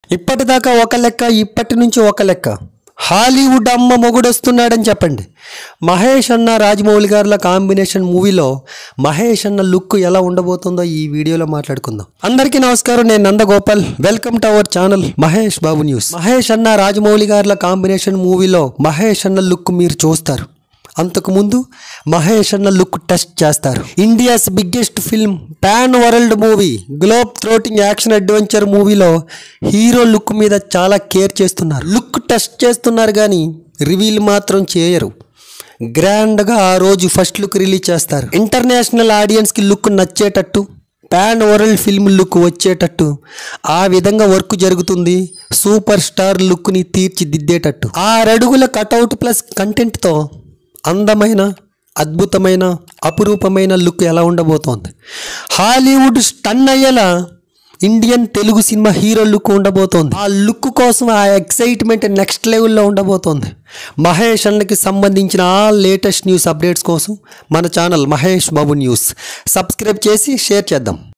ఇప్పటిదాకా ఒక లెక్క ఇప్పటి నుంచి ఒక లెక్క హాలీవుడ్ అమ్మ మొగుడొస్తున్నాడని చెప్పండి మహేష్ అన్న రాజమౌళి గారుల కాంబినేషన్ మూవీలో మహేష్ అన్న లుక్ ఎలా ఉండబోతుందో ఈ వీడియోలో మాట్లాడుకుందాం అందరికీ నమస్కారం నేను Nandagopal welcome to our channel Mahesh Babu news Mahesh అన్న రాజమౌళి గారుల కాంబినేషన్ మూవీలో మహేష్ అన్న లుక్ మీరు చూస్తారు అంతకుముందు మహేష్ అన్న లుక్ టెస్ట్ చేస్తారు India's biggest film pan world movie globe trotting action adventure మూవీలో హీరో లుక్ మీద చాలా కేర్ చేస్తున్నారు లుక్ టెస్ట్ చేస్తున్నారు కానీ రివీల్ మాత్రం చేయరు గ్రాండ్గా ఆ రోజు ఫస్ట్ లుక్ రిలీజ్ చేస్తారు ఇంటర్నేషనల్ ఆడియన్స్కి లుక్ నచ్చేటట్టు పాన్ వరల్డ్ ఫిల్మ్ లుక్ వచ్చేటట్టు ఆ విధంగా వర్క్ జరుగుతుంది సూపర్ స్టార్ లుక్ని తీర్చిదిద్దేటట్టు ఆరడుగుల కటౌట్ ప్లస్ కంటెంట్తో అందమైన అద్భుతమైన అపురూపమైన లుక్ ఎలా ఉండబోతోంది హాలీవుడ్ స్టన్ అయ్యేలా Indian Telugu cinema hero look ఉండబోతోంది ఆ లుక్ కోసం ఆ ఎక్సైట్మెంట్ నెక్స్ట్ లెవెల్లో ఉండబోతోంది మహేష్ అన్నకి సంబంధించిన ఆ లేటెస్ట్ న్యూస్ అప్డేట్స్ కోసం మన channel Mahesh Babu news subscribe చేసి షేర్ చేద్దాం